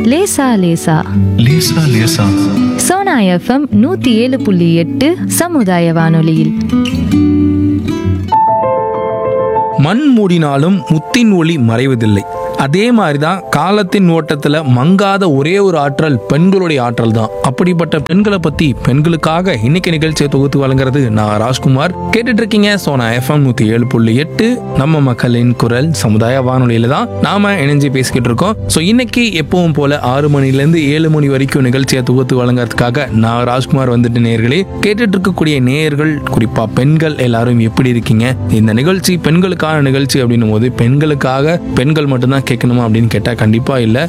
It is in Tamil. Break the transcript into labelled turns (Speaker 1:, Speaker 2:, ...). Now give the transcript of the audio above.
Speaker 1: லேசா லேசா
Speaker 2: லேசா லேசா
Speaker 1: சோனா எஃப்எம் நூத்தி ஏழு புள்ளி எட்டு சமுதாய வானொலியில்
Speaker 3: மண் மூடினாலும் முத்தின் ஒளி மறைவதில்லை அதே மாதிரி தான் காலத்தின் ஓட்டத்தில் மங்காத ஒரே ஒரு ஆற்றல் பெண்களுடைய ஆற்றல் தான் அப்படிப்பட்ட பெண்களை பற்றி பெண்களுக்காக இன்னைக்கு நிகழ்ச்சியை தொகுத்து வழங்குறது நான் ராஜ்குமார் கேட்டுட்டு இருக்கீங்க சோனா எஃப்எம் நூற்றி ஏழு புள்ளி எட்டு நம்ம மக்களின் குரல் சமுதாய வானொலியில தான் நாம இணைஞ்சு பேசிக்கிட்டு இருக்கோம் ஸோ இன்னைக்கு எப்பவும் போல ஆறு மணிலேருந்து ஏழு மணி வரைக்கும் நிகழ்ச்சியை தொகுத்து வழங்குறதுக்காக நான் ராஜ்குமார் வந்துட்டு நேயர்களே கேட்டுட்டு இருக்கக்கூடிய நேயர்கள் குறிப்பா பெண்கள் எல்லாரும் எப்படி இருக்கீங்க இந்த நிகழ்ச்சி பெண்களுக்கான நிகழ்ச்சி அப்படின்னும் போது பெண்களுக்காக பெண்கள் மட்டும்தான் கேட்கணுமா அப்படின்னு கேட்டா கண்டிப்பா இல்ல